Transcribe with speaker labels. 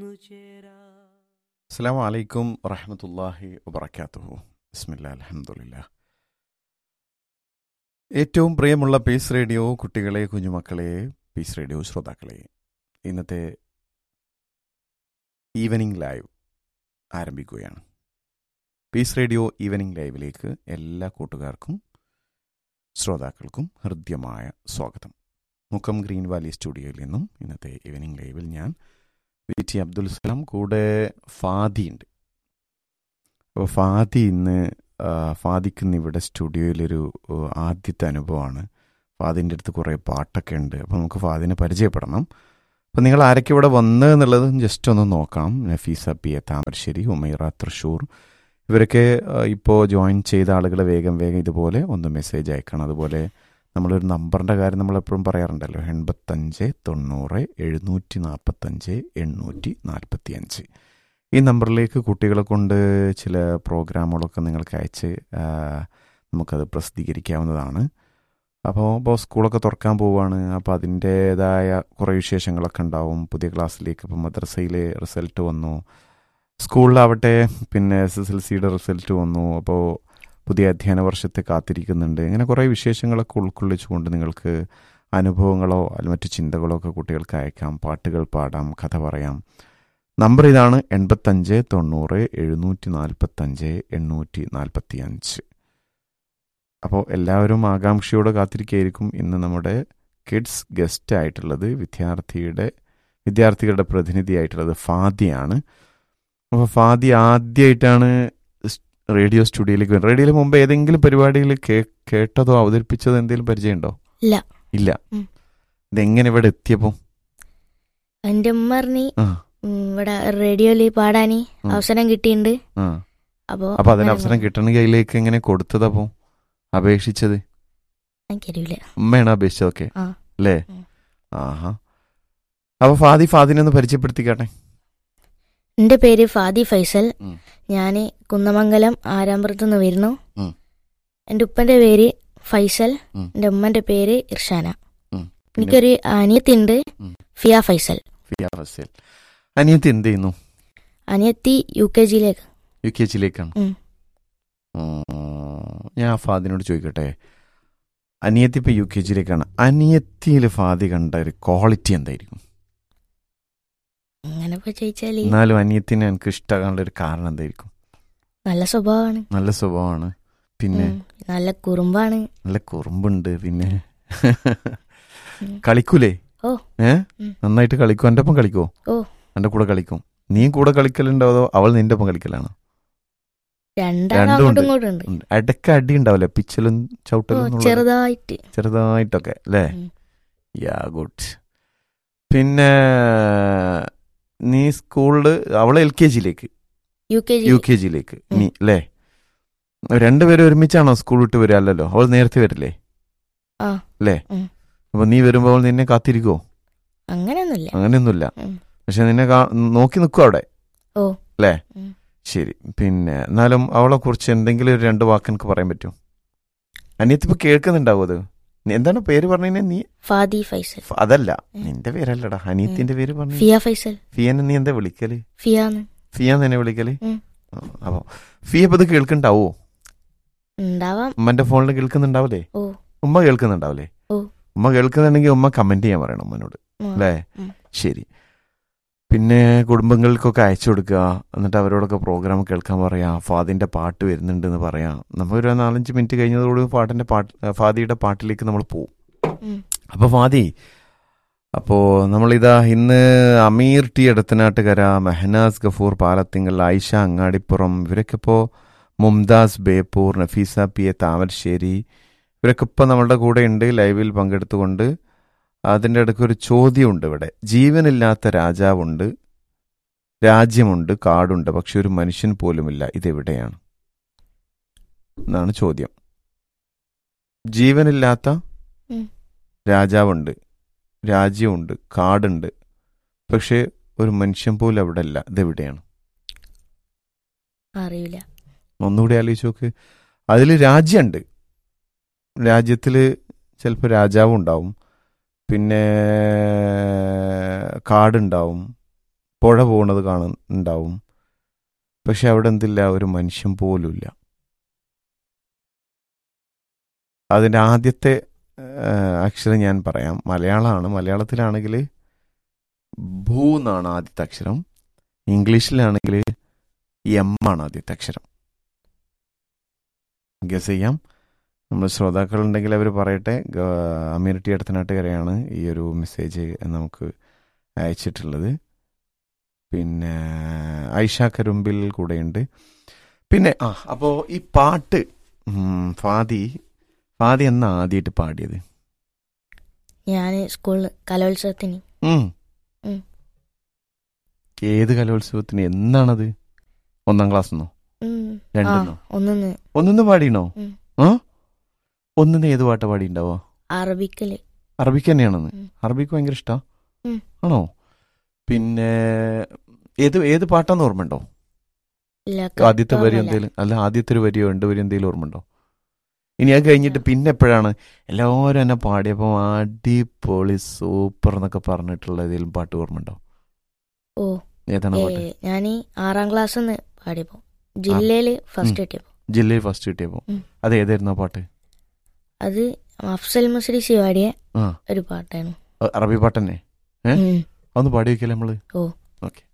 Speaker 1: അസ്സാം വലൈക്കും വറഹമത്തല്ലാഹി വബർക്കാത്തുഹു ബിസ്മില്ല അലഹമുല്ല ഏറ്റവും പ്രിയമുള്ള പീസ് റേഡിയോ കുട്ടികളെ കുഞ്ഞുമക്കളെ പീസ് റേഡിയോ ശ്രോതാക്കളെ ഇന്നത്തെ ഈവനിങ് ലൈവ് ആരംഭിക്കുകയാണ് പീസ് റേഡിയോ ഈവനിങ് ലൈവിലേക്ക് എല്ലാ കൂട്ടുകാർക്കും ശ്രോതാക്കൾക്കും ഹൃദ്യമായ സ്വാഗതം മുക്കം ഗ്രീൻ വാലി സ്റ്റുഡിയോയിൽ നിന്നും ഇന്നത്തെ ഈവനിങ് ലൈവിൽ ഞാൻ വി ടി അബ്ദുൽ സലാം കൂടെ ഫാദി ഉണ്ട് അപ്പോൾ ഫാദി ഇന്ന് ആ, ഫാദിക്ക് ഇന്ന് ഇവിടെ സ്റ്റുഡിയോയിലൊരു ആ, ആദ്യത്തെ അനുഭവമാണ് ഫാദിൻ്റെ അടുത്ത് കുറേ പാട്ടൊക്കെ ഉണ്ട് അപ്പോൾ നമുക്ക് ഫാദിനെ പരിചയപ്പെടണം അപ്പോൾ നിങ്ങൾ ആരൊക്കെ ഇവിടെ വന്ന് എന്നുള്ളത് ജസ്റ്റ് ഒന്ന് നോക്കാം നഫീസ പി എ താമരശ്ശേരി ഉമൈറ തൃശ്ശൂർ ഇവരൊക്കെ ഇപ്പോൾ ജോയിൻ ചെയ്ത ആളുകൾ വേഗം വേഗം ഇതുപോലെ ഒന്ന് മെസ്സേജ് അയക്കണം അതുപോലെ നമ്മളൊരു നമ്പറിൻ്റെ കാര്യം നമ്മളെപ്പോഴും പറയാറുണ്ടല്ലോ എൺപത്തഞ്ച് തൊണ്ണൂറ് എഴുന്നൂറ്റി നാൽപ്പത്തഞ്ച് എണ്ണൂറ്റി നാൽപ്പത്തി അഞ്ച് ഈ നമ്പറിലേക്ക് കുട്ടികളെ കൊണ്ട് ചില പ്രോഗ്രാമുകളൊക്കെ നിങ്ങൾക്ക് അയച്ച് ആ, നമുക്കത് പ്രസിദ്ധീകരിക്കാവുന്നതാണ് അപ്പോൾ ഇപ്പോൾ സ്കൂളൊക്കെ തുറക്കാൻ പോവുകയാണ് അപ്പോൾ അതിൻ്റേതായ കുറേ വിശേഷങ്ങളൊക്കെ ഉണ്ടാവും പുതിയ ക്ലാസ്സിലേക്ക് ഇപ്പോൾ മദ്രസയിലെ റിസൾട്ട് വന്നു സ്കൂളിലാവട്ടെ പിന്നെ എസ് എസ് എൽ സിയുടെ റിസൾട്ട് വന്നു അപ്പോൾ പുതിയ അധ്യയന വർഷത്തെ കാത്തിരിക്കുന്നുണ്ട് ഇങ്ങനെ കുറേ വിശേഷങ്ങളൊക്കെ ഉൾക്കൊള്ളിച്ചുകൊണ്ട് നിങ്ങൾക്ക് അനുഭവങ്ങളോ അല്ലെങ്കിൽ മറ്റു ചിന്തകളോ ഒക്കെ കുട്ടികൾക്ക് അയക്കാം പാട്ടുകൾ പാടാം കഥ പറയാം നമ്പർ ഇതാണ് എൺപത്തഞ്ച് തൊണ്ണൂറ് എഴുന്നൂറ്റി നാൽപ്പത്തഞ്ച് എണ്ണൂറ്റി നാൽപ്പത്തി അഞ്ച് അപ്പോൾ എല്ലാവരും ആകാംക്ഷയോടെ കാത്തിരിക്കുകയായിരിക്കും ഇന്ന് നമ്മുടെ കിഡ്സ് ഗസ്റ്റ് ആയിട്ടുള്ളത് വിദ്യാർത്ഥിയുടെ വിദ്യാർത്ഥികളുടെ പ്രതിനിധിയായിട്ടുള്ളത് ഫാദിയാണ് അപ്പോൾ ഫാദി ആദ്യമായിട്ടാണ് സ് റേഡിയോ സ്റ്റുഡിയോയിലേക്ക് വരുന്നത് റേഡിയോയിൽ മുമ്പ് ഏതെങ്കിലും പരിപാടിയിൽ കേ- കേട്ടതോ അവതരിപ്പിച്ചതോ എന്തെങ്കിലും പരിചയമുണ്ടോ
Speaker 2: ഇല്ല.
Speaker 1: ഇല്ല
Speaker 2: ഉം.
Speaker 1: ഇതെങ്ങനെ ഇവിടെ എത്തിയപ്പോൾ
Speaker 2: എന്റെ ഉമ്മ പറഞ്ഞ്
Speaker 1: ആ
Speaker 2: ഉം, ഇവിടെ റേഡിയോയില് പാടാന്
Speaker 1: ഉം.
Speaker 2: അവസരം കിട്ടിയിട്ടുണ്ട്
Speaker 1: ആ
Speaker 2: അപ്പോ
Speaker 1: അപ്പൊ അതിന്
Speaker 2: അങ്ങനെ
Speaker 1: അവസരം കിട്ടണമെങ്കിൽ അതിലേക്ക് എങ്ങനെ കൊടുത്തതപ്പോ അപേക്ഷിച്ചത്
Speaker 2: എനിക്കറിയില്ല
Speaker 1: ഉമ്മയാണ് അപേക്ഷിച്ചതൊക്കെ
Speaker 2: ആ.
Speaker 1: അല്ലേ
Speaker 2: ഉം.
Speaker 1: ആഹാ അപ്പൊ ഫാദി ഫാദിനെ ഒന്ന് പരിചയപ്പെടുത്തിക്കാട്ടെ
Speaker 2: എന്റെ പേര് ഫാദി ഫൈസൽ
Speaker 1: ഉം.
Speaker 2: ഞാന് കുന്നമംഗലം ആരാമ്പുറത്ത് നിന്ന് വരുന്നു
Speaker 1: ഉം.
Speaker 2: എന്റെ ഉപ്പന്റെ പേര് ഫൈസൽ
Speaker 1: ഉം.
Speaker 2: എന്റെ ഉമ്മന്റെ പേര് ഇർഷാന
Speaker 1: ഉം.
Speaker 2: എനിക്കൊരു അനിയത്തിണ്ട്
Speaker 1: ഉം.
Speaker 2: ഫിയ ഫൈസൽ
Speaker 1: ഫിയ ഫസൽ അനിയത്തി എന്ത് ചെയ്യുന്നു
Speaker 2: അനിയത്തി യു കെ ജിയിലേക്ക്
Speaker 1: യു കെ ജിയിലേക്കാണ്
Speaker 2: ഉം.
Speaker 1: ഞാൻ ഫാദിനോട് ചോദിക്കട്ടെ അനിയത്തി ഇപ്പൊ യു കെ ജിയിലേക്കാണ് അനിയത്തിയിൽ ഫാദി കണ്ട ഒരു ക്വാളിറ്റി എന്തായിരിക്കും
Speaker 2: അങ്ങനെ ഇപ്പൊ ചോദിച്ചാല്
Speaker 1: എന്നാലും അനിയത്തിനെ എനിക്ക് ഇഷ്ടമാകാനുള്ള ഒരു കാരണം എന്തായിരിക്കും
Speaker 2: നല്ല സ്വഭാവമാണ്
Speaker 1: നല്ല സ്വഭാവമാണ് പിന്നെ
Speaker 2: ഉം. നല്ല കുറുമ്പാണ്
Speaker 1: നല്ല കുറുമ്പുണ്ട് പിന്നെ
Speaker 2: ഉം.
Speaker 1: കളിക്കൂലേ
Speaker 2: ഓ.
Speaker 1: ഏ
Speaker 2: ഉം.
Speaker 1: നന്നായിട്ട് കളിക്കും എൻ്റെ ഒപ്പം കളിക്കോ
Speaker 2: ഓ.
Speaker 1: എൻ്റെ കൂടെ കളിക്കും നീ കൂടെ കളിക്കലുണ്ടോ അതോ അവൾ നിന്റെ ഒപ്പം കളിക്കലാണ്
Speaker 2: രണ്ടാളും
Speaker 1: രണ്ടും
Speaker 2: അങ്ങോട്ടും
Speaker 1: ഉണ്ട്.
Speaker 2: ഇങ്ങോട്ടും ഉണ്ട്
Speaker 1: ഉണ്ട്. ഇടയ്ക്ക് അടി ഉണ്ടാവില്ലേ പിച്ചലും
Speaker 2: ഓ
Speaker 1: ചവിട്ടലും എന്നുള്ളത്?
Speaker 2: ചെറുതായിട്ട്
Speaker 1: ചെറുതായിട്ടൊക്കെ അല്ലേ
Speaker 2: ഉം.
Speaker 1: യാ ഗുഡ് പിന്നെ നീ സ്കൂളില് അവള് എൽ കെ ജിയിലേക്ക്
Speaker 2: U K G
Speaker 1: U K ജിയിലേക്ക്
Speaker 2: ഉം.
Speaker 1: നീ അല്ലേ രണ്ടുപേരും ഒരുമിച്ചാണോ സ്കൂൾ വിട്ട് വരിക അല്ലല്ലോ അവൾ നേരത്തെ വരില്ലേ
Speaker 2: ആ.
Speaker 1: അല്ലേ
Speaker 2: ഉം.
Speaker 1: അപ്പൊ നീ വരുമ്പോ അവൾ നിന്നെ കാത്തിരിക്കോ
Speaker 2: അങ്ങനെയൊന്നുമില്ല
Speaker 1: അങ്ങനെയൊന്നുമില്ല
Speaker 2: ഉം.
Speaker 1: പക്ഷെ നിന്നെ കാ- നോക്കി നിൽക്കും അവിടെ
Speaker 2: ഓ.
Speaker 1: അല്ലേ
Speaker 2: ഉം.
Speaker 1: ശരി പിന്നെ എന്നാലും അവളെ കുറിച്ച് എന്തെങ്കിലും ഒരു രണ്ട് വാക്ക് എനിക്ക് പറയാൻ പറ്റുമോ അനിയത്തി ഇപ്പൊ കേൾക്കുന്നുണ്ടാവും അത് നീ എന്താണ് പേര് പറഞ്ഞതിന് നീ
Speaker 2: ഫാദി ഫൈസൽ
Speaker 1: ഫ- അതല്ല
Speaker 2: ഉം.
Speaker 1: നിന്റെ പേരല്ലടാ അനിയത്തിന്റെ പേര് പറഞ്ഞു
Speaker 2: ഫിയ ഫൈസൽ
Speaker 1: ഫിയനെ നീ എന്താ വിളിക്കല്
Speaker 2: ഫിയാന്ന്
Speaker 1: ഫിയ തന്നെ വിളിക്കല്
Speaker 2: ഉം.
Speaker 1: ആ, അപ്പൊ ഫിയ ഇപ്പൊ ഇത് കേൾക്കുന്നുണ്ടാവോ
Speaker 2: ഉണ്ടാവാം
Speaker 1: ഉമ്മന്റെ ഫോണിൽ കേൾക്കുന്നുണ്ടാവില്ലേ
Speaker 2: ഓ
Speaker 1: ഉമ്മ കേൾക്കുന്നുണ്ടാവില്ലേ
Speaker 2: ഓ.
Speaker 1: ഉമ്മ കേൾക്കുന്നുണ്ടെങ്കിൽ ഉമ്മ കമന്റ് ചെയ്യാൻ പറയണം ഉമ്മനോട്
Speaker 2: ഉം.
Speaker 1: അല്ലേ
Speaker 2: ഉം.
Speaker 1: ശരി പിന്നെ കുടുംബങ്ങൾക്കൊക്കെ അയച്ചു കൊടുക്കുക എന്നിട്ട് അവരോടൊക്കെ പ്രോഗ്രാം കേൾക്കാൻ പറയാം ഫാദിന്റെ പാട്ട് വരുന്നുണ്ട് എന്ന് പറയാം നമുക്കൊരു നാലഞ്ച് മിനിറ്റ് കഴിഞ്ഞതോട് പാട്ടിന്റെ പാട്ട് ഫാദിയുടെ പാട്ടിലേക്ക് നമ്മൾ പോകും
Speaker 2: ഉം.
Speaker 1: അപ്പൊ ഫാദി അപ്പോ നമ്മളിതാ ഇന്ന് അമീർ ടി എടത്തനാട്ടുകര മെഹനാസ് ഗഫൂർ പാലത്തിങ്കൽ ആയിഷ അങ്ങാടിപ്പുറം ഇവരൊക്കെ ഇപ്പോൾ മുംതാസ് ബേപ്പൂർ നഫീസ പി എ താമരശ്ശേരി ഇവരൊക്കെ ഇപ്പോൾ നമ്മളുടെ കൂടെ ഉണ്ട് ലൈവിൽ പങ്കെടുത്തുകൊണ്ട് അതിൻ്റെ ഇടയ്ക്ക് ഒരു ചോദ്യമുണ്ട് ഇവിടെ ജീവനില്ലാത്ത രാജാവുണ്ട് രാജ്യമുണ്ട് കാടുണ്ട് പക്ഷെ ഒരു മനുഷ്യൻ പോലുമില്ല ഇതെവിടെയാണ് എന്നാണ് ചോദ്യം ജീവനില്ലാത്ത
Speaker 2: ഉം.
Speaker 1: രാജാവുണ്ട് രാജ്യമുണ്ട് കാടുണ്ട് പക്ഷെ ഒരു മനുഷ്യൻ പോലും അവിടെ അല്ല ഇതെവിടെയാണ്
Speaker 2: അറിയില്ല
Speaker 1: ഒന്നുകൂടി ആലോചിച്ച് നോക്ക് അതിൽ രാജ്യമുണ്ട് രാജ്യത്തിൽ ചിലപ്പോൾ രാജാവും ഉണ്ടാവും പിന്നെ കാടുണ്ടാവും പുഴ പോകുന്നത് കാണുന്നുണ്ടാവും പക്ഷെ അവിടെ എന്തില്ല ഒരു മനുഷ്യൻ പോലുമില്ല അതിൻ്റെ ആദ്യത്തെ ആ, അക്ഷരം ഞാൻ പറയാം മലയാളമാണ് മലയാളത്തിലാണെങ്കിൽ ഭൂ എന്നാണ് ആദ്യത്തെ അക്ഷരം ഇംഗ്ലീഷിലാണെങ്കിൽ എം ആണ് ആദ്യത്തെ അക്ഷരം ഗസ് ചെയ്യാം നമ്മൾ ശ്രോതാക്കളുണ്ടെങ്കിൽ അവർ പറയട്ടെ ഗ- അമീർ ടി അടുത്തനാട്ടുകരയാണ് ഈ ഒരു മെസ്സേജ് നമുക്ക് അയച്ചിട്ടുള്ളത് പിന്നെ ഐഷ കരുമ്പിൽ കൂടെയുണ്ട് പിന്നെ ആ അപ്പോൾ ഈ പാട്ട് ഉം, ഫാദി ഫാദി എന്നാ ആദ്യമായിട്ട് പാടിയത്
Speaker 2: ഞാൻ സ്കൂളിൽ കലോത്സവത്തിന്
Speaker 1: ഉം.
Speaker 2: ഉം.
Speaker 1: ഏത് കലോത്സവത്തിന് എന്നാണത് ഒന്നാം ക്ലാസ് എന്നോ
Speaker 2: ഉം. ആ
Speaker 1: രണ്ടെന്നോ
Speaker 2: ഒന്നിന്ന്
Speaker 1: ഒന്നിന്ന് പാടിയണോ
Speaker 2: ഉം.
Speaker 1: ആ ഒന്നിന്ന് ഏത് പാട്ടാ പാടിണ്ടാവോ
Speaker 2: അറബിക്കല്
Speaker 1: അറബിക്ക് തന്നെയാണെന്ന്
Speaker 2: ഉം.
Speaker 1: അറബിക്ക് ഭയങ്കര ഇഷ്ടാ
Speaker 2: ഉം.
Speaker 1: ആണോ പിന്നെ ഏത് ഏത് പാട്ടാന്ന് ഓർമ്മയുണ്ടോ
Speaker 2: ഇല്ല
Speaker 1: ആദ്യത്തെ വരി
Speaker 2: ഓർമ്മയില്ല.
Speaker 1: എന്തെങ്കിലും അല്ല ആദ്യത്തെ ഒരു വരിയോ രണ്ട് വരി എന്തെങ്കിലും ഓർമ്മയുണ്ടോ ഇനി അത് കഴിഞ്ഞിട്ട് പിന്നെ എപ്പോഴാണ് എല്ലാവരും എന്നെ പാടിയപ്പോൾ അടിപൊളി സൂപ്പർ എന്നൊക്കെ പറഞ്ഞിട്ടുള്ള ഏതെങ്കിലും പാട്ട് ഓർമ്മയുണ്ടോ
Speaker 2: ഓ
Speaker 1: ഏതാണ്
Speaker 2: ഏ
Speaker 1: പാട്ട്
Speaker 2: ഞാൻ ആറാം ക്ലാസ് പാടിയപ്പോ ജില്ലയില് ഫസ്റ്റ് കിട്ടിയപ്പോ
Speaker 1: ജില്ലയിൽ ഫസ്റ്റ് കിട്ടിയപ്പോൾ
Speaker 2: ഉം.
Speaker 1: അത് ഏതായിരുന്നു ആ പാട്ട്
Speaker 2: അത് അഫ്സൽ മുസ്ലിസി പാടിയ
Speaker 1: ആ
Speaker 2: ഒരു പാട്ടാണ്
Speaker 1: അ- അറബി പാട്ട് തന്നെ ഏ?
Speaker 2: ഉം.
Speaker 1: അതൊന്ന് പാടി വെക്കല്ലേ നമ്മള്
Speaker 2: ഓ.
Speaker 1: ഓക്കെ